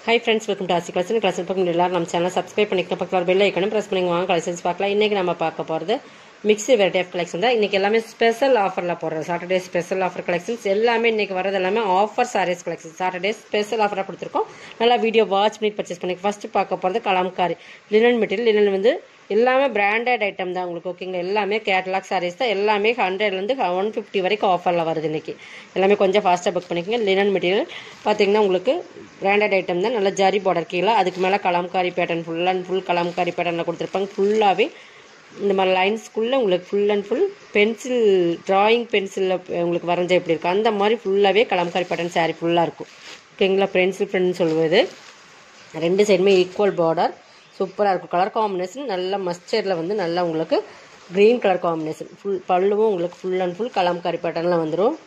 High friends welcome to Aasi collection collection பக்கம் எல்லாரும் நம்ம சேனல் சப்ஸ்கிரைப் பண்ணிக்க பக்கத்தில் பெல் ஐக்கனும் ப்ரெஸ் பண்ணி வாங்க கலெக்ஷன்ஸ் பார்க்கலாம் இன்றைக்கி நம்ம பார்க்க போகிறது மிக்ஸி வெரைட்டி ஆஃப் கலெக்ஷன் தான் இன்றைக்கி எல்லாமே ஸ்பெஷல் ஆஃபரில் போடுறோம் சாட்டர்டே ஸ்பெஷல் ஆஃபர் கலெக்ஷன்ஸ் எல்லாமே இன்றைக்கி வரது எல்லாமே offer sarees collection Saturday special ஆஃபராக கொடுத்துருக்கோம் நல்லா வீடியோ வாட்ச் பண்ணி பர்ச்சேஸ் பண்ணி ஃபஸ்ட்டு பார்க்க போகிறது கலாம்காரி லினன் மெட்டீரியல் லினன் வந்து எல்லாமே பிராண்டட் ஐட்டம் தான் உங்களுக்கு ஓகேங்களா எல்லாமே கேட்லாக் சாரீஸ் தான் எல்லாமே ஹண்ட்ரட்லேருந்து ஒன் ஃபிஃப்டி வரைக்கும் ஆஃபரில் வருது இன்றைக்கி எல்லாமே கொஞ்சம் ஃபாஸ்ட்டாக புக் பண்ணிக்கோங்க லினன் மெட்டீரியல் பார்த்தீங்கன்னா உங்களுக்கு பிராண்டட் ஐட்டம் தான் நல்லா ஜரி பார்டர் கீழே அதுக்கு மேலே kalamkari pattern full and full kalamkari பேட்டர்னில் கொடுத்துருப்பாங்க ஃபுல்லாகவே இந்த மாதிரி லைன்ஸ்குள்ளே உங்களுக்கு full and full pencil drawing பென்சிலில் உங்களுக்கு வரைஞ்ச எப்படி இருக்கும் அந்த மாதிரி ஃபுல்லாகவே கலாம்காரி பேட்டர்ன் சாரீ ஃபுல்லாக இருக்கும் ஓகேங்களா பென்சில் ஃப்ரெண்ட்னு சொல்லுவது ரெண்டு சைடுமே ஈக்குவல் பார்டர் சூப்பராக இருக்கும் கலர் காம்பினேஷன் நல்ல மஸ்டர்டில் வந்து நல்லா உங்களுக்கு க்ரீன் கலர் காம்பினேஷன் ஃபுல் பல்லுவும் உங்களுக்கு ஃபுல் அண்ட் ஃபுல் கலாம்காரி பேட்டர்னில் வந்துடும்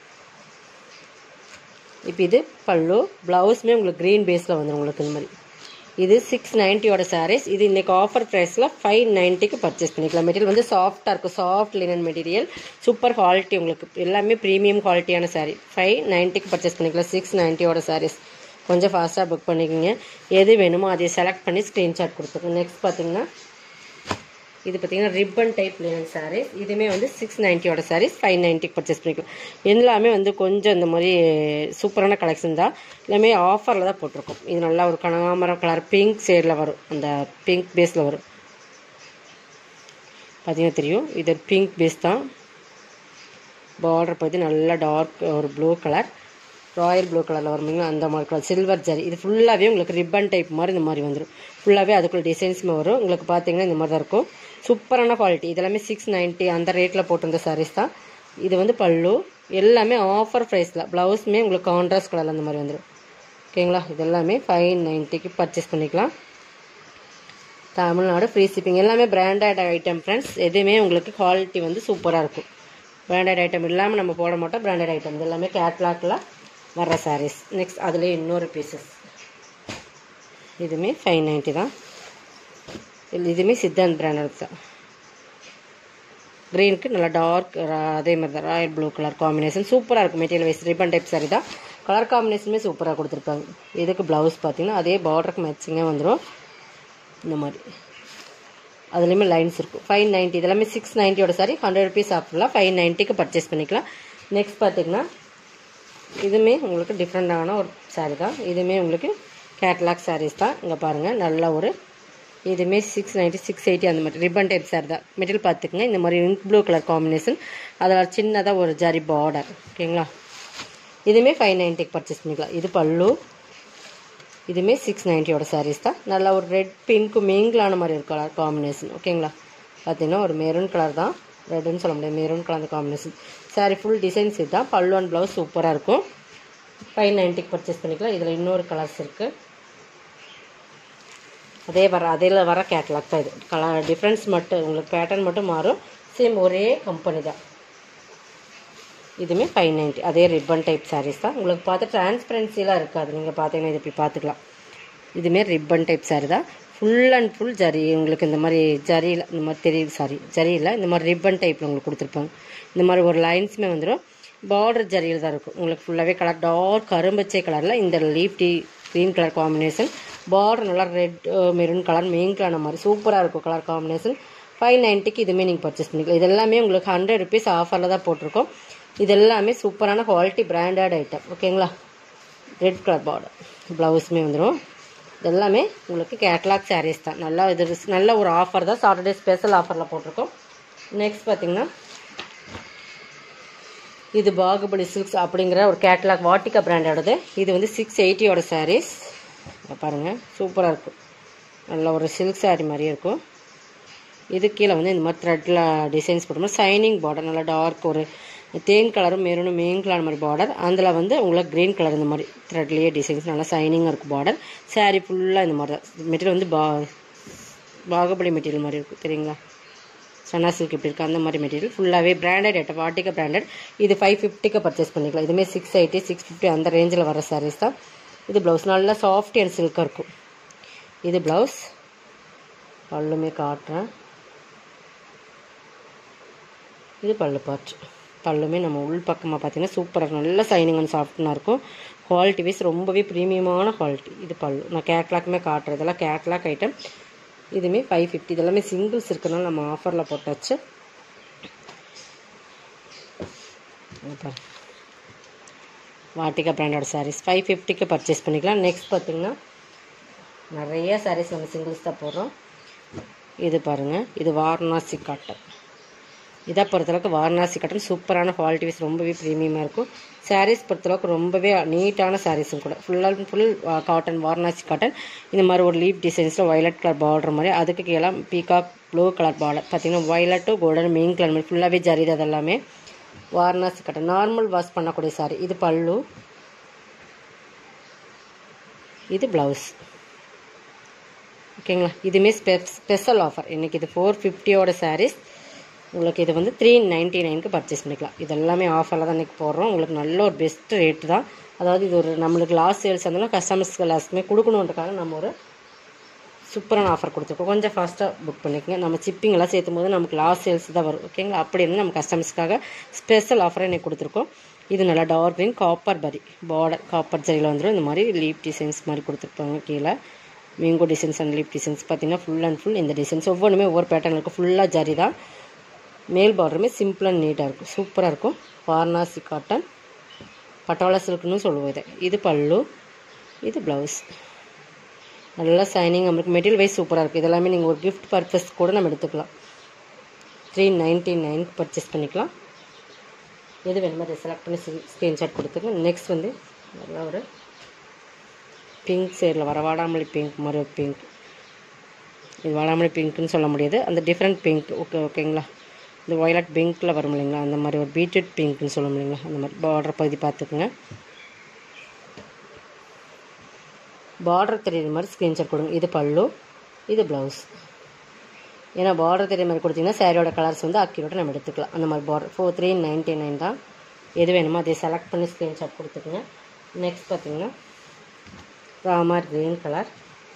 இப்போ இது பல்லு ப்ளவுஸுமே உங்களுக்கு க்ரீன் பேஸில் வந்துடும் உங்களுக்கு இந்த மாதிரி இது சிக்ஸ் நைன்ட்டியோட சாரீஸ் இது இன்றைக்கி ஆஃபர் ப்ரைஸில் ஃபைவ் நைன்ட்டிக்கு பர்ச்சேஸ் பண்ணிக்கலாம் மெட்டீரியல் வந்து சாஃப்டாக இருக்கும் soft linen material super quality உங்களுக்கு எல்லாமே ப்ரீமியம் குவாலிட்டியான சாரீ ஃபைவ் நைன்ட்டிக்கு பர்ச்சேஸ் பண்ணிக்கலாம் சிக்ஸ் நைன்ட்டியோட சாரீஸ் கொஞ்சம் ஃபாஸ்ட்டாக புக் பண்ணிக்கோங்க எது வேணுமோ அதை செலக்ட் பண்ணி ஸ்க்ரீன்ஷாட் கொடுத்துருங்க நெக்ஸ்ட் பார்த்தீங்கன்னா இது பார்த்தீங்கன்னா ரிப்பன் டைப் லினன் சாரீஸ் இதுவுமே வந்து சிக்ஸ் நைன்ட்டியோட சாரீஸ் ஃபைவ் நைன்ட்டிக்கு பர்ச்சேஸ் பண்ணிக்கலாம் எல்லாமே வந்து கொஞ்சம் இந்த மாதிரி சூப்பரான கலெக்ஷன் தான் எல்லாமே ஆஃபரில் தான் போட்டிருக்கோம் இது நல்லா ஒரு கனகாமரம் கலர் பிங்க் ஷேடில் வரும் அந்த பிங்க் பேஸில் வரும் பார்த்தீங்கன்னா தெரியும் இது பிங்க் பேஸ் தான் பார்டர் பார்த்து நல்லா டார்க் ஒரு ப்ளூ கலர் ராயல் ப்ளூ கலரில் வருவீங்களா அந்த மாதிரி கலர் சில்வர் ஜரி இது ஃபுல்லாகவே உங்களுக்கு ரிப்பன் டைப் மாதிரி இந்த மாதிரி வந்துடும் ஃபுல்லாகவே அதுக்குள்ள டிசைன்ஸுமே வரும் உங்களுக்கு பார்த்தீங்கன்னா இந்த மாதிரி தான் இருக்கும் சூப்பரான குவாலிட்டி இதெல்லாமே சிக்ஸ் நைன்ட்டி அந்த ரேட்டில் போட்டிருந்த சாரீஸ் தான் இது வந்து பல்லு எல்லாமே ஆஃபர் ப்ரைஸில் ப்ளவுஸுமே உங்களுக்கு கான்ட்ராஸ்ட் கலரில் அந்த மாதிரி வந்துடும் ஓகேங்களா இது எல்லாமே ஃபைவ் நைன்ட்டிக்கு பர்ச்சேஸ் பண்ணிக்கலாம் தமிழ்நாடு ஃப்ரீ ஷிப்பிங் எல்லாமே பிராண்டட் ஐட்டம் ஃப்ரெண்ட்ஸ் எதுவுமே உங்களுக்கு குவாலிட்டி வந்து சூப்பராக இருக்கும் பிராண்டட் ஐட்டம் இல்லாமல் நம்ம போட மாட்டோம் பிராண்டட் ஐட்டம் இது எல்லாமே கேட்லாக்கில் வர்ற சாரீஸ் நெக்ஸ்ட் அதுலேயே இன்னொரு பீசஸ் இதுவுமே ஃபைவ் நைன்ட்டி தான் இது இதுவுமே சித்தாந்த் பிராண்டட் தான் க்ரீனுக்கு நல்லா டார்க் அதே மாதிரி தான் ராயல் ப்ளூ கலர் காம்பினேஷன் சூப்பராக இருக்கும் material wise ribbon type saree தான் கலர் காம்பினேஷனுமே சூப்பராக கொடுத்துருப்பாங்க இதுக்கு ப்ளவுஸ் பார்த்தீங்கன்னா அதே பார்டருக்கு மேட்சிங்காக வந்துடும் இந்த மாதிரி அதுலேயுமே லைன்ஸ் இருக்கும் ஃபைவ் நைன்ட்டி இதெல்லாமே சிக்ஸ் நைன்ட்டியோட சாரி ஹண்ட்ரட் ருபீஸ் ஆஃபரில் ஃபைவ் நைன்ட்டிக்கு பர்ச்சேஸ் பண்ணிக்கலாம் நெக்ஸ்ட் பார்த்தீங்கன்னா இதுவுமே உங்களுக்கு டிஃப்ரெண்ட்டான ஒரு சாரீ தான் இதுவுமே உங்களுக்கு கேட்லாக் சாரீஸ் தான் இங்கே பாருங்கள் நல்ல ஒரு இதுவுமே சிக்ஸ் நைன்ட்டி சிக்ஸ் எயிட்டி அந்த மாதிரி ரிப்பன் டைப் சாரி தான் மெட்டீரியல் பார்த்துக்குங்க இந்த மாதிரி இங்க் ப்ளூ கலர் காம்பினேஷன் அதில் சின்னதாக ஒரு ஜரி பார்டர் ஓகேங்களா இதுவுமே ஃபைவ் நைன்ட்டிக்கு பர்ச்சேஸ் பண்ணிக்கலாம் இது பல்லு இதுவுமே சிக்ஸ் நைன்ட்டியோட சாரீஸ் தான் நல்லா ஒரு ரெட் பிங்க்கு மிங்கிளான மாதிரி ஒரு கலர் காம்பினேஷன் ஓகேங்களா பார்த்தீங்கன்னா ஒரு மெரூன் கலர் தான் ரெட்டுன்னு சொல்ல முடியாது மெரூன் கலர் அந்த காம்பினேஷன் சாரி ஃபுல் டிசைன்ஸ் இதுதான் பல்லு அண்ட் ப்ளவுஸ் சூப்பராக இருக்கும் ஃபைவ் நைன்ட்டிக்கு பர்ச்சேஸ் பண்ணிக்கலாம் இதில் இன்னொரு கலர்ஸ் இருக்குது அதே வர அதில் வர கேட்லாக் தான் இது கலர் டிஃப்ரென்ஸ் மட்டும் உங்களுக்கு பேட்டர்ன் மட்டும் மாறும் சேம் ஒரே கம்பெனி தான் இதுவுமே ஃபைவ் நைன்ட்டி அதே ரிப்பன் டைப் சாரீஸ் தான் உங்களுக்கு பார்த்து டிரான்ஸ்பரன்சிலாம் இருக்காது நீங்கள் பார்த்தீங்கன்னா இது இப்படி பார்த்துக்கலாம் இதுவுமே ரிப்பன் டைப் சாரி தான் ஃபுல் அண்ட் ஃபுல் ஜரி உங்களுக்கு இந்த மாதிரி ஜரியில் இந்த மாதிரி தெரியுது சாரி ஜரியில் இந்த மாதிரி ரிப்பன் டைப்பில் உங்களுக்கு கொடுத்துருப்பாங்க இந்த மாதிரி ஒரு லைன்ஸுமே வந்துடும் பார்டர் ஜரியில் தான் இருக்கும் உங்களுக்கு ஃபுல்லாகவே கலர் டார்க் கரும்பச்சை கலரில் இந்த leaf tea green colour combination border நல்லா ரெட் மெரூன் கலர் மெயின்கலான மாதிரி சூப்பராக இருக்கும் கலர் காம்பினேஷன் ஃபைவ் நைன்ட்டிக்கு இதுவுமே நீங்கள் பர்ச்சேஸ் பண்ணிக்கலாம் இது எல்லாமே உங்களுக்கு ஹண்ட்ரட் ருபீஸ் ஆஃபரில் தான் போட்டிருக்கோம் இது எல்லாமே சூப்பரான குவாலிட்டி பிராண்டட் ஐட்டம் ஓகேங்களா ரெட் கலர் பார்டர் ப்ளவுஸுமே வந்துடும் எல்லாமே உங்களுக்கு கேட்லாக் சாரீஸ் தான் நல்லா இது நல்ல ஒரு ஆஃபர் தான் சாட்டர்டே ஸ்பெஷல் ஆஃபரில் போட்டிருக்கோம் நெக்ஸ்ட் பார்த்திங்கன்னா இது பாகுபலி சில்க்ஸ் அப்படிங்கிற ஒரு கேட்லாக் வாட்டிகா பிராண்டோடது இது வந்து சிக்ஸ் எயிட்டியோட சாரீஸ் பாருங்கள் சூப்பராக இருக்கும் நல்ல ஒரு சில்க் சாரீ மாதிரியே இருக்கும் இது கீழே வந்து இந்த மாதிரி த்ரெட்டில் டிசைன்ஸ் போட்டோம்னா சைனிங் பார்டர் நல்லா டார்க் ஒரு தேன் கலரும் மெரூனும் மெயின் கலர் மாதிரி பார்டர் அதில் வந்து உங்களுக்கு க்ரீன் கலர் இந்த மாதிரி த்ரெட்லேயே டிசைன்ஸ் நல்லா சைனிங்காக இருக்கும் பார்டர் சாரீ ஃபுல்லாக இந்த மாதிரி தான் மெட்டீரியல் வந்து பா பாகுபலி மெட்டீரியல் மாதிரி இருக்கும் தெரியுங்களா சன்னா சில்க் இப்படி இருக்குது அந்த மாதிரி மெட்டீரியல் ஃபுல்லாகவே பிராண்டட் ஐட்டம் வாட்டிக்க பிராண்டட் இது ஃபைவ் ஃபிஃப்டிக்கு பர்ச்சேஸ் பண்ணிக்கலாம் இதுவுமே சிக்ஸ் எயிட்டி சிக்ஸ் ஃபிஃப்டி அந்த ரேஞ்சில் வர சாரீஸ் தான் இது ப்ளவுஸ் நல்லா சாஃப்ட் அண்ட் சில்காக இருக்கும் இது ப்ளவுஸ் பல்லுமே காட்டுறேன் இது பல்லு பாட்டு பல்லுமே நம்ம உள் பக்கமாக பார்த்தீங்கன்னா சூப்பராக இருக்கும் நல்ல சைனிங் அண்ட் சாஃப்ட்னா இருக்கும் குவாலிட்டி வைஸ் ரொம்பவே ப்ரீமியமான குவாலிட்டி இது பல்லு நான் கேட்லாக்குமே காட்டுறது இதெல்லாம் கேட்லாக் ஐட்டம் இதுவுமே ஃபைவ் ஃபிஃப்டி இதெல்லாமே சிங்கிள்ஸ் இருக்கிறனால நம்ம ஆஃபரில் போட்டாச்சு இங்க பாரு. வாட்டிகா பிராண்டோட சாரீஸ் ஃபைவ் ஃபிஃப்டிக்கு பர்ச்சேஸ் பண்ணிக்கலாம் நெக்ஸ்ட் பார்த்தீங்கன்னா நிறைய சாரீஸ் நம்ம சிங்கிள்ஸ் தான் போடுறோம் இது பாருங்கள் இது வாரணாசி காட்டன் இதை பொறுத்தளவுக்கு வாரணாசி காட்டன் சூப்பரான குவாலிட்டி வைஸ் ரொம்பவே ப்ரீமியமாக இருக்கும் சாரீஸ் பொறுத்தளவுக்கு ரொம்பவே நீட்டான சாரீஸும் கூட ஃபுல்லாக ஃபுல் காட்டன் வாரணாசி காட்டன் இந்த மாதிரி ஒரு லீப் டிசைன்ஸில் வயலட் கலர் பார்டர் மாதிரி அதுக்கு கீழே பீகாக் ப்ளூ கலர் பார்டர் பார்த்தீங்கன்னா வயலட்டும் கோல்டன் மெயின் கலர் மாதிரி ஃபுல்லாகவே ஜரிது அதெல்லாமே வாரணாசி காட்டன் நார்மல் வாஷ் பண்ணக்கூடிய சாரி இது பல்லு இது ப்ளவுஸ் ஓகேங்களா இதுவுமே ஸ்பெ ஸ்பெஷல் ஆஃபர் இன்றைக்கி இது ஃபோர் ஃபிஃப்டியோட சாரீஸ் உங்களுக்கு இது வந்து த்ரீ நைன்ட்டி நைனுக்கு பர்ச்சேஸ் பண்ணிக்கலாம் இது எல்லாமே ஆஃபரில் தான் இன்றைக்கி போடுறோம் உங்களுக்கு நல்ல ஒரு பெஸ்ட் ரேட்டு தான் அதாவது இது ஒரு நம்மளுக்கு லாஸ்ட் சேல்ஸ் இருந்தாலும் கஸ்டமர்ஸ்க்கு எல்லாத்துக்குமே கொடுக்கணுன்றக்காக நம்ம ஒரு சூப்பரான ஆஃபர் கொடுத்துருக்கோம் கொஞ்சம் ஃபாஸ்ட்டாக புக் பண்ணிக்கோங்க நம்ம சிப்பிங் எல்லாம் சேர்த்தும் போது நமக்கு லாஸ்ட் சேல்ஸ் தான் வரும் ஓகேங்களா அப்படி இருந்து நம்ம கஸ்டமர்ஸ்க்காக ஸ்பெஷல் ஆஃபரை எனக்கு கொடுத்துருக்கோம் இது நல்லா டார்க் க்ரீன் காப்பர் பரி பார்டர் காப்பர் ஜரியில் வந்துடும் இந்த மாதிரி லீப் டிசைன்ஸ் மாதிரி கொடுத்துருப்பாங்க கீழே mango designs and leaf designs பார்த்தீங்கன்னா ஃபுல் அண்ட் ஃபுல் இந்த டிசைன்ஸ் ஒவ்வொன்றுமே ஒவ்வொரு பேட்டர்ன் இருக்கும் ஃபுல்லாக ஜரி தான் மேல் பார்டருமே சிம்பிள் அண்ட் நீட்டாக இருக்கும் சூப்பராக இருக்கும் வாரணாசி காட்டன் பட்டோலா சில்க்னு சொல்லுவோம் இதை இது பல்லு இது ப்ளவுஸ் நல்லா சைனிங் நம்மளுக்கு மெட்டீரியல் வைஸ் சூப்பராக இருக்குது இதெல்லாமே நீங்கள் ஒரு கிஃப்ட் பர்பஸ் கூட நம்ம எடுத்துக்கலாம் த்ரீ நைன்ட்டி நைன் பர்ச்சேஸ் பண்ணிக்கலாம் எது வேணுமோ அதை செலக்ட் பண்ணி ஸ்க்ரீன்ஷாட் கொடுத்துங்க நெக்ஸ்ட் வந்து நல்லா ஒரு பிங்க் சைடில் வர வாடாமல்லி பிங்க் மாதிரி ஒரு பிங்க் இது வாடாமல்லி பிங்க்னு சொல்ல முடியாது அந்த டிஃப்ரெண்ட் பிங்க் ஓகே ஓகேங்களா இந்த வயலட் பிங்க்கில் வரும் இல்லைங்களா அந்த மாதிரி ஒரு பீட்ரூட் பிங்க்னு சொல்ல முடியுங்களா அந்த மாதிரி பார்டர் பகுதி பார்த்துக்குங்க பார்டர் தெரியுற மாதிரி ஸ்க்ரீன்ஷாட் கொடுங்க இது பல்லு இது ப்ளவுஸ் ஏன்னா பார்டர் தெரியுற மாதிரி கொடுத்தீங்கன்னா சாரியோட கலர்ஸ் வந்து அக்யூரேட்டாக நம்ம எடுத்துக்கலாம் அந்த மாதிரி border four three ninety nine தான் எது வேணுமோ அதை செலக்ட் பண்ணி ஸ்க்ரீன்ஷாட் கொடுத்துக்குங்க நெக்ஸ்ட் பார்த்தீங்கன்னா ராமர் க்ரீன் கலர்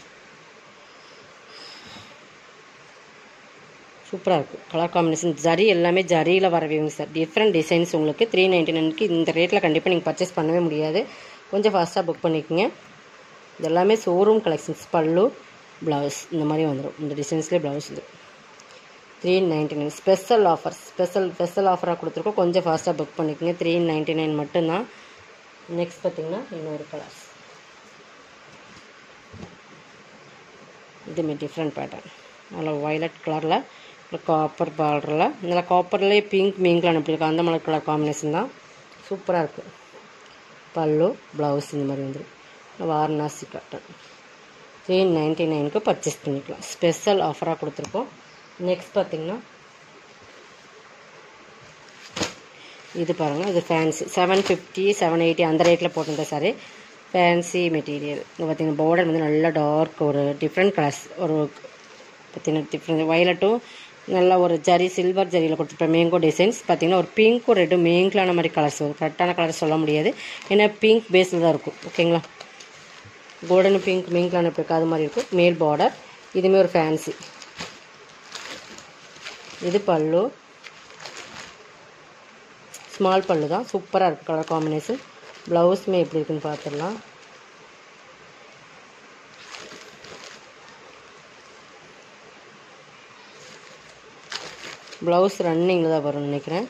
சூப்பராக இருக்கும் கலர் காம்பினேஷன் ஜரி எல்லாமே ஜரியில் வரவேங்க சார் டிஃப்ரெண்ட் டிசைன்ஸ் உங்களுக்கு த்ரீ நைன்ட்டி நைனுக்கு இந்த ரேட்டில் கண்டிப்பாக நீங்கள் பர்ச்சேஸ் பண்ணவே முடியாது கொஞ்சம் ஃபாஸ்ட்டாக புக் பண்ணிக்கோங்க இது எல்லாமே ஷோரூம் கலெக்ஷன்ஸ் பல்லு ப்ளவுஸ் இந்த மாதிரி வந்துடும் இந்த டிசைன்ஸ்லேயே ப்ளவுஸ் இது three ninety nine special offer special special ஆஃபராக கொடுத்துருக்கோம் கொஞ்சம் ஃபாஸ்ட்டாக புக் பண்ணிக்கோங்க த்ரீ நைன்ட்டி நைன் மட்டும்தான் நெக்ஸ்ட் பார்த்தீங்கன்னா இன்னொரு கலர்ஸ் இதுமே டிஃப்ரெண்ட் பேட்டர்ன் நல்லா வயலட் கலரில் காப்பர் பார்டரில் நல்லா காப்பர்லேயே பிங்க் மீங்க்லாம் அனுப்பியிருக்கோம் அந்த மாதிரி கலர் காம்பினேஷன் தான் சூப்பராக இருக்குது பல்லு ப்ளவுஸ் இந்த மாதிரி வந்துடும் வாரணாசி காட்டன் த்ரீ நைன்ட்டி நைனுக்கு பர்ச்சேஸ் பண்ணிக்கலாம் ஸ்பெஷல் ஆஃபராக கொடுத்துருக்கோம் நெக்ஸ்ட் பார்த்தீங்கன்னா இது பாருங்கள் இது fancy seven fifty seven eighty அந்த ரேட்டில் போட்டிருந்தேன் சாரி ஃபேன்சி மெட்டீரியல் இங்கே பார்த்தீங்கன்னா பார்டர் வந்து நல்லா டார்க் ஒரு டிஃப்ரெண்ட் கலர்ஸ் ஒரு பார்த்தீங்கன்னா டிஃப்ரெண்ட் வயலட்டும் நல்லா ஒரு ஜரி சில்வர் ஜரியில் கொடுத்துருப்பேன் மேங்கோ டிசைன்ஸ் பார்த்தீங்கன்னா ஒரு பிங்க்கும் ரெட்டும் மேங்கிலான மாதிரி கலர்ஸ் வரும் கரெக்டான கலர் சொல்ல முடியாது ஏன்னா பிங்க் பேஸில் தான் இருக்கும் ஓகேங்களா கோல்டன் பிங்க் மேங்கிலான பிங்க் அது மாதிரி இருக்கும் மேல் பார்டர் இதுவுமே ஒரு ஃபேன்சி இது பல்லு ஸ்மால் பல்லு தான் சூப்பராக இருக்குது கலர் காம்பினேஷன் ப்ளவுஸுமே எப்படி இருக்குன்னு பார்த்துடலாம் ப்ளவுஸ் ரன்னிங்கில் தான் வரும்னு நினைக்கிறேன்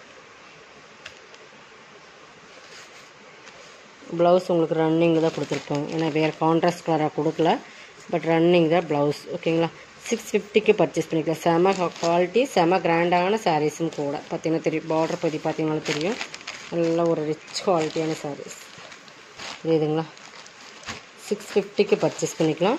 ப்ளவுஸ் உங்களுக்கு ரன்னிங்கில் தான் கொடுத்துருப்பாங்க ஏன்னா வேறு கான்ட்ராஸ்ட் கலராக கொடுக்கல பட் ரன்னிங் தான் ப்ளவுஸ் ஓகேங்களா சிக்ஸ் ஃபிஃப்டிக்கு பர்ச்சேஸ் பண்ணிக்கலாம் செம குவாலிட்டி செம கிராண்டான சாரீஸும் கூட பார்த்தீங்கன்னா தெரியும் பார்டர் பற்றி பார்த்தீங்கன்னாலும் தெரியும் நல்ல ஒரு ரிச் குவாலிட்டியான சாரீஸ் புரியுதுங்களா சிக்ஸ் ஃபிஃப்டிக்கு பர்ச்சேஸ் பண்ணிக்கலாம்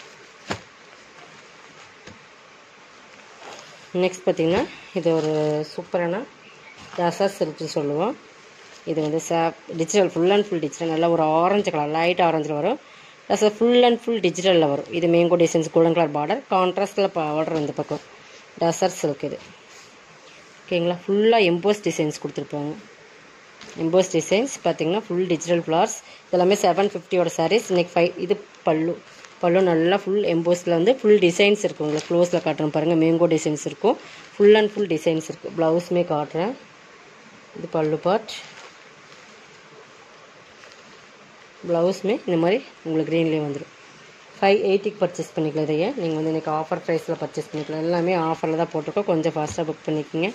நெக்ஸ்ட் பார்த்திங்கன்னா இது ஒரு சூப்பரான ரசா சில்க்னு சொல்லுவோம் இது வந்து சாப் digital full and full digital நல்லா ஒரு ஆரஞ்சு கலர் லைட் ஆரஞ்சில் வரும் ப்ளஸ் ஃபுல் அண்ட் ஃபுல் டிஜிட்டலில் வரும் இது mango designs golden colour border கான்ட்ராஸ்டில் பார்டர் இந்த பக்கம் டசர் சில்க் இது ஓகேங்களா ஃபுல்லாக எம்போஸ் டிசைன்ஸ் கொடுத்துருப்பாங்க எம்போஸ் டிசைன்ஸ் பார்த்தீங்கன்னா ஃபுல் டிஜிட்டல் ஃப்ளார்ஸ் இதெல்லாமே செவன் ஃபிஃப்டியோட சாரீஸ் இன்னைக்கு ஃபைவ் இது பல்லு பல்லு நல்லா ஃபுல் எம்போஸில் வந்து ஃபுல் டிசைன்ஸ் இருக்கும் உங்களுக்கு க்ளோஸில் காட்டுறேன் பாருங்கள் மேங்கோ டிசைன்ஸ் இருக்கும் ஃபுல் அண்ட் ஃபுல் டிசைன்ஸ் இருக்குது ப்ளவுஸுமே காட்டுறேன் இது பல்லு பார்ட் ப்ளவுஸுமே இந்த மாதிரி உங்களுக்கு க்ரீன்லேயே வந்துடும் ஃபைவ் எயிட்டிக்கு பர்ச்சேஸ் பண்ணிக்கலாம் இதையே நீங்கள் வந்து இன்றைக்கி ஆஃபர் ப்ரைஸில் பர்ச்சேஸ் பண்ணிக்கலாம் எல்லாமே ஆஃபரில் தான் போட்டிருக்கோம் கொஞ்சம் ஃபாஸ்ட்டாக புக் பண்ணிக்கோங்க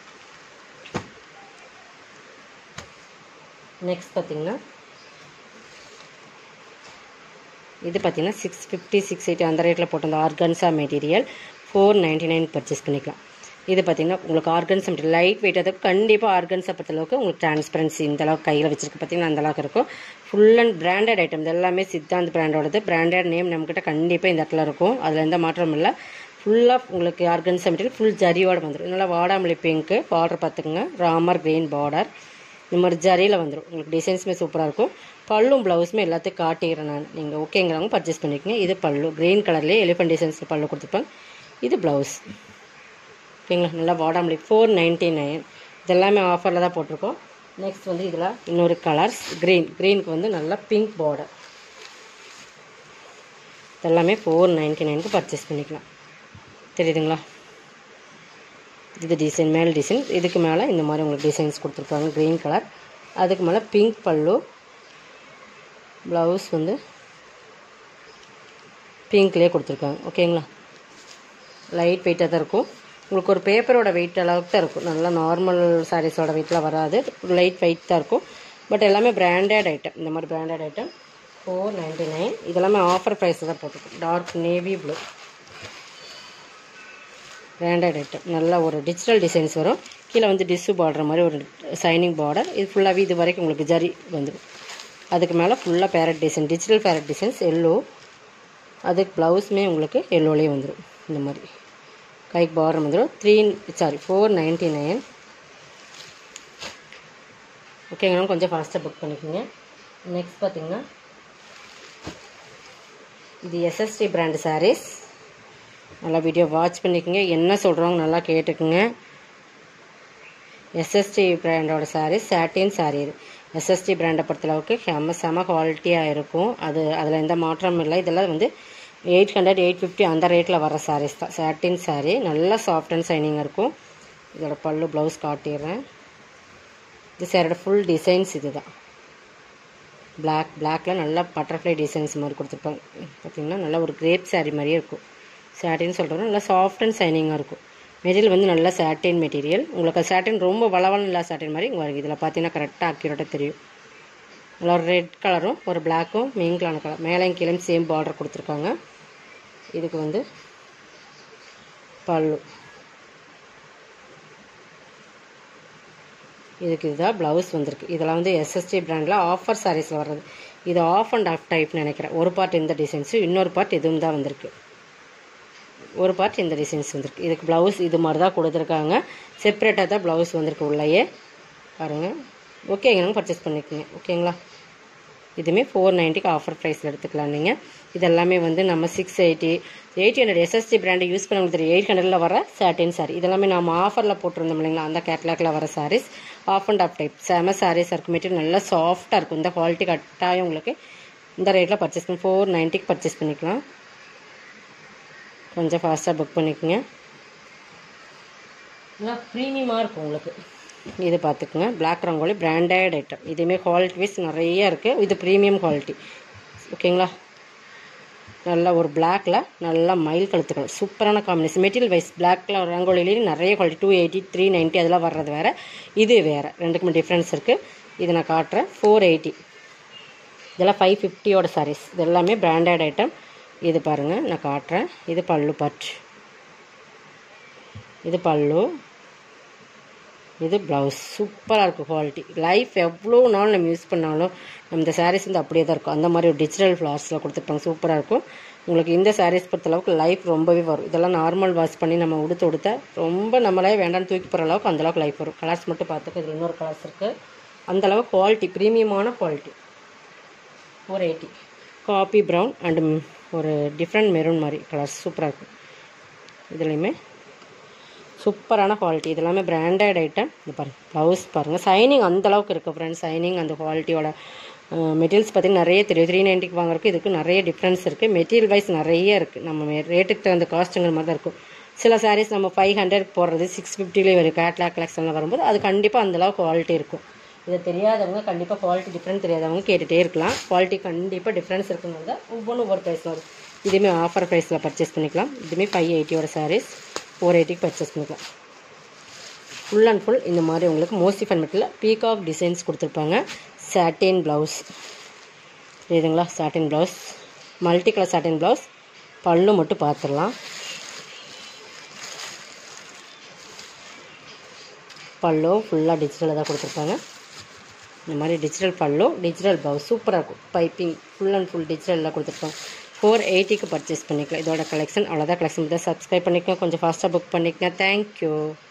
நெக்ஸ்ட் பார்த்தீங்கன்னா இது பார்த்தீங்கன்னா சிக்ஸ் ஃபிஃப்டி சிக்ஸ் எயிட்டி அந்த ரேட்டில் போட்டிருந்த organza material four ninety nine purchase பண்ணிக்கலாம் இது பார்த்தீங்கன்னா உங்களுக்கு ஆர்கன்ஸா மெட்டீரியல் லைட் வெயிட் அது கண்டிப்பாக ஆர்கன்ஸா பொறுத்தளவுக்கு உங்களுக்கு டிரான்ஸ்பரன்சி இந்த அளவுக்கு கையில் வச்சிருக்கு பார்த்தீங்கன்னா அந்த அளவுக்கு இருக்கும் ஃபுல் அண்ட் பிராண்டட் ஐட்டம் இது எல்லாமே சித்தாந்த் பிராண்டோடது பிராண்டட் நேம் நம்மக்கிட்ட கண்டிப்பாக இந்த இடத்துல இருக்கும் அதில் எந்த மாற்றமும் இல்லை ஃபுல்லாக உங்களுக்கு ஆர்கன்ஸா மெட்டீரியல் ஃபுல் ஜரியோடு வந்துடும் நல்லா வாடாமல்லி பிங்க்கு பார்டர் பார்த்துக்குங்க ராமர் கிரீன் பார்டர் இந்த மாதிரி ஜரியில் வந்துடும் உங்களுக்கு டிசைன்ஸுமே சூப்பராக இருக்கும் பல்லும் ப்ளவுஸுமே எல்லாத்தையும் காட்டிடுறேன் நான் நீங்கள் ஓகேங்கிறவங்க பர்ச்சேஸ் பண்ணிக்கங்க இது பல்லு க்ரீன் கலர்லேயே எலிஃபென்ட் டிசைன்ஸில் பல்லு கொடுத்துருப்பாங்க இது ப்ளவுஸ் ஓகேங்களா நல்லா வாடாமல்லி ஃபோர் நைன்ட்டி நைன் இதெல்லாமே ஆஃபரில் தான் போட்டிருக்கோம் நெக்ஸ்ட் வந்து இதில் இன்னொரு கலர்ஸ் க்ரீன் க்ரீனுக்கு வந்து நல்லா பிங்க் பார்டர் இதெல்லாமே ஃபோர் நைன்ட்டி நைனுக்கு பர்ச்சேஸ் பண்ணிக்கலாம் தெரியுதுங்களா இது டிசைன் மேல் டிசைன் இதுக்கு மேலே இந்த மாதிரி உங்களுக்கு டிசைன்ஸ் கொடுத்துருப்பாங்க க்ரீன் கலர் அதுக்கு மேலே பிங்க் பல்லு ப்ளவுஸ் வந்து பிங்க்லேயே கொடுத்துருக்காங்க ஓகேங்களா லைட் வெயிட்டாக தான் இருக்கும் உங்களுக்கு ஒரு பேப்பரோட வெயிட் அளவுக்கு தான் இருக்கும் நல்லா நார்மல் சாரீஸோட வெயிட்லாம் வராது லைட் வெயிட் தான் இருக்கும் பட் எல்லாமே பிராண்டட் ஐட்டம் இந்த மாதிரி branded item four ninety nine இதெல்லாமே ஆஃபர் ப்ரைஸ் தான் போட்டிருக்கோம் dark navy blue branded item நல்ல ஒரு டிஜிட்டல் டிசைன்ஸ் வரும் கீழே வந்து டிஷ்ஷு பார்டர் மாதிரி ஒரு சைனிங் பார்டர் இது ஃபுல்லாகவே இது வரைக்கும் உங்களுக்கு ஜரி வந்துடும் அதுக்கு மேலே ஃபுல்லாக parrot design digital parrot designs yellow அதுக்கு ப்ளவுஸுமே உங்களுக்கு எல்லோலேயே வந்துடும் இந்த மாதிரி கைக்கு பார்டர் வந்துடும் three saree four ninety nine ஓகேங்கண்ணா கொஞ்சம் ஃபாஸ்ட்டாக புக் பண்ணிக்கோங்க நெக்ஸ்ட் பார்த்தீங்கன்னா இது எஸ்எஸ்டி பிராண்டு சாரீஸ் நல்லா வீடியோ வாட்ச் பண்ணிக்கோங்க என்ன சொல்கிறவங்க நல்லா கேட்டுக்குங்க எஸ்எஸ்டி பிராண்டோட சாரீ சாட்டின் சாரீ இது எஸ்எஸ்டி பிராண்டை பொறுத்தளவுக்கு செம்ம செம குவாலிட்டியாக இருக்கும் அது அதில் எந்த மாற்றமும் இல்லை இதெல்லாம் வந்து எயிட் ஹண்ட்ரட் எயிட் ஃபிஃப்டி அந்த ரேட்டில் வர சாரீஸ் தான் சாட்டின் சாரீ நல்லா சாஃப்ட் அண்ட் சைனிங்காக இருக்கும் இதோட பல்லு ப்ளவுஸ் காட்டிடுறேன் இது சாரோட ஃபுல் டிசைன்ஸ் இது தான் பிளாக் பிளாக்ல நல்லா பட்டர்ஃப்ளை டிசைன்ஸ் மாதிரி கொடுத்துருப்பாங்க பார்த்தீங்கன்னா நல்லா ஒரு கிரேப் சாரீ மாதிரியே இருக்கும் சாட்டின் சொல்கிறோம் நல்லா சாஃப்ட் அண்ட் சைனிங்காக இருக்கும் மெட்டீரியல் வந்து நல்லா சாட்டின் மெட்டீரியல் உங்களுக்கு சாட்டின் ரொம்ப வளவளம் இல்லாத சாட்டின் மாதிரி உங்களுக்கு இதில் பார்த்தீங்கன்னா கரெக்டாக அக்யூரேட்டாக தெரியும் நல்லா ஒரு ரெட் கலரும் ஒரு பிளாக்கும் மீங்கலான கலர் மேலேயும் கீழே சேம் பார்டர் கொடுத்துருக்காங்க இதுக்கு வந்து பல்லு இதுக்கு இதுதான் ப்ளவுஸ் வந்திருக்கு இதெல்லாம் வந்து எஸ்எஸ்டி பிராண்டில் ஆஃபர் சாரீஸில் வர்றது இது ஆஃப் அண்ட் ஆஃப் டைப்னு நினைக்கிறேன் ஒரு பார்ட் இந்த டிசைன்ஸு இன்னொரு பார்ட் இதுவும் தான் வந்திருக்கு ஒரு பார்ட் இந்த டிசைன்ஸ் வந்திருக்கு இதுக்கு ப்ளவுஸ் இது மாதிரி தான் கொடுத்துருக்காங்க செப்பரேட்டாக தான் ப்ளவுஸ் வந்திருக்கு உள்ளேயே பாருங்கள் ஓகேங்க பர்ச்சேஸ் பண்ணிக்கோங்க ஓகேங்களா இதுவுமே ஃபோர் நைன்ட்டிக்கு ஆஃபர் ப்ரைஸில் எடுத்துக்கலாம் நீங்கள் இதெல்லாமே வந்து நம்ம six eighty eight hundred SST brand use பண்ணவங்களுக்கு தெரியும் எயிட் ஹண்ட்ரடில் வர சாட்டின் சாரி இதெல்லாமே நம்ம ஆஃபரில் போட்டிருந்தோம் இல்லைங்களா அந்த கேட்லாக்ல வர sarees half and half type செம சாரீஸ் இருக்கும் மெட்டீரியல் நல்லா சாஃப்டாக இருக்கும் இந்த குவாலிட்டி கட்டாயம் உங்களுக்கு இந்த ரேட்டில் பர்ச்சேஸ் பண்ணி ஃபோர் நைன்ட்டிக்கு பர்ச்சேஸ் பண்ணிக்கலாம் கொஞ்சம் ஃபாஸ்ட்டாக புக் பண்ணிக்கோங்க நல்லா ப்ரீமியமாக இருக்கும் உங்களுக்கு இது பார்த்துக்குங்க பிளாக் ரங்கோலி பிராண்டட் ஐட்டம் இதுவுமே குவாலிட்டி வைஸ் நிறைய இருக்குது இது ப்ரீமியம் குவாலிட்டி ஓகேங்களா நல்லா ஒரு பிளாக்ல நல்லா மயில் கழுத்துக்கள் சூப்பரான காம்பினேஷன் மெட்டீரியல் வைஸ் பிளாக்ல ரங்கோலிலேயும் நிறைய quality two eighty three ninety அதெல்லாம் வர்றது வேறு இது வேறு ரெண்டுக்குமே டிஃப்ரென்ஸ் இருக்குது இது நான் காட்டுறேன் ஃபோர் எயிட்டி இதெல்லாம் ஃபைவ் ஃபிஃப்டியோட சாரீஸ் இது எல்லாமே பிராண்டட் ஐட்டம் இது பாருங்கள் நான் காட்டுறேன் இது பல்லு பட் இது பல்லு இது ப்ளவுஸ் சூப்பராக இருக்கும் குவாலிட்டி லைஃப் எவ்வளோ நாள் நம்ம யூஸ் பண்ணாலும் நம்ம இந்த சாரீஸ் வந்து அப்படியே தான் இருக்கும் அந்த மாதிரி ஒரு டிஜிட்டல் ஃப்ளார்ஸில் கொடுத்துருப்பாங்க சூப்பராக இருக்கும் உங்களுக்கு இந்த சாரீஸ் பொறுத்தளவுக்கு லைஃப் ரொம்பவே வரும் இதெல்லாம் நார்மல் வாஷ் பண்ணி நம்ம உடுத்து உடுத்த ரொம்ப நம்மளே வேண்டாம்னு தூக்கி போகிற அளவுக்கு அந்தளவுக்கு லைஃப் வரும் கலர்ஸ் மட்டும் பார்த்துக்க இதில் இன்னொரு கலர்ஸ் இருக்குது அந்தளவுக்கு குவாலிட்டி ப்ரீமியமான quality four eighty coffee brown and ஒரு டிஃப்ரெண்ட் மெரூன் மாதிரி கலர்ஸ் சூப்பராக இருக்கும் இதுலேயுமே சூப்பரான குவாலிட்டி இது எல்லாமே பிராண்டட் ஐட்டம் இது பாருங்கள் ப்ளவுஸ் பாருங்கள் சைனிங் அந்த அளவுக்கு இருக்குது ஃப்ரெண்ட்ஸ் சைனிங் அந்த குவாலிட்டியோட மெட்டீரியல்ஸ் பார்த்திங்கன்னா நிறைய தெரியும் த்ரீ நைன்ட்டிக்கு வாங்குறதுக்கு இதுக்கு நிறைய டிஃப்ரென்ஸ் இருக்குது மெட்டீரியல் வைஸ் நிறைய இருக்குது நம்ம ரேட்டுக்கு தகுந்த காஸ்ட்டுங்கிற மாதிரி தான் இருக்கும் சில சாரீஸ் நம்ம ஃபைவ் ஹண்ட்ரட் போடுறது சிக்ஸ் ஃபிஃப்டிலே வரும் கேட்லாக் கலெக்ஷனில் வரும்போது அது கண்டிப்பாக அந்தளவுக்கு குவாலிட்டி இருக்கும் இது தெரியாதவங்க கண்டிப்பாக குவாலிட்டி டிஃப்ரெண்ட் தெரியாதவங்க கேட்டுகிட்டே இருக்கலாம் குவாலிட்டி கண்டிப்பாக டிஃப்ரென்ஸ் இருக்குங்கிறத ஒவ்வொன்றும் ஒவ்வொரு ப்ரைஸ் வரும் இதுவுமே ஆஃபர் ப்ரைஸில் பர்ச்சேஸ் பண்ணிக்கலாம் இதுவுமே ஃபைவ் எயிட்டியோட சாரீஸ் ஃபோர் எயிட்டிக்கு பர்ச்சேஸ் பண்ணிக்கலாம் ஃபுல் அண்ட் ஃபுல் இந்த மாதிரி உங்களுக்கு மோஸ்டிஃபன் மெட்டில் பீகாக் டிசைன்ஸ் கொடுத்துருப்பாங்க சாட்டின் ப்ளவுஸ் இதுங்களா satin blouse multi colour satin blouse பல்லு மட்டும் பார்த்துடலாம் பல்லு ஃபுல்லாக டிஜிட்டலில் தான் கொடுத்துருப்பாங்க இந்த மாதிரி டிஜிட்டல் பல்லு டிஜிட்டல் ப்ளவுஸ் சூப்பராக இருக்கும் பைப்பிங் ஃபுல் அண்ட் ஃபுல் டிஜிட்டலில் கொடுத்துருப்பாங்க ஃபோர் எயிட்டிக்கு பர்ச்சேஸ் பண்ணிக்கலாம் இதோட கலெக்ஷன் அவ்வளோதான் கலெக்ஷன் தான் சப்ஸ்கிரைப் பண்ணிக்கோங்க கொஞ்சம் ஃபாஸ்ட்டாக புக் பண்ணிக்கங்க தேங்க்யூ